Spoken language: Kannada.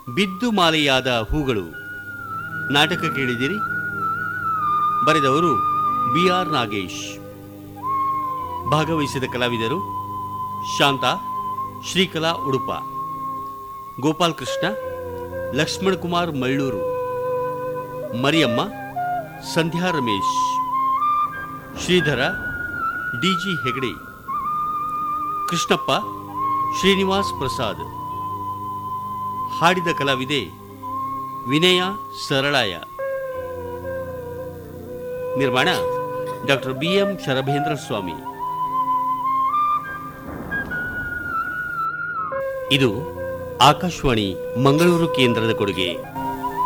ಬಿದ್ದು ಮಾಲೆಯಾದ ಹೂಗಳು ನಾಟಕ ಕೇಳಿದಿರಿ ಬರೆದವರು ಬಿ ಆರ್ ನಾಗೇಶ್ ಭಾಗವಹಿಸಿದ ಕಲಾವಿದರು ಶಾಂತ ಶ್ರೀಕಲಾ ಉಡುಪ ಗೋಪಾಲ್ ಕೃಷ್ಣ ಲಕ್ಷ್ಮಣ್ ಕುಮಾರ್ ಮಳ್ಳೂರು ಮರಿಯಮ್ಮ ಸಂಧ್ಯಾ ರಮೇಶ್ ಶ್ರೀಧರ ಡಿಜಿ ಹೆಗಡೆ ಕೃಷ್ಣಪ್ಪ ಶ್ರೀನಿವಾಸ್ ಪ್ರಸಾದ್ ಹಾಡಿದ ಕಲಾವಿದೆ ವಿನಯ ಸರಳಾಯ ನಿರ್ಮಾಣ doctor B M Sharabhendra Swamy ಇದು ಆಕಾಶವಾಣಿ ಮಂಗಳೂರು ಕೇಂದ್ರದ ಕೊಡುಗೆ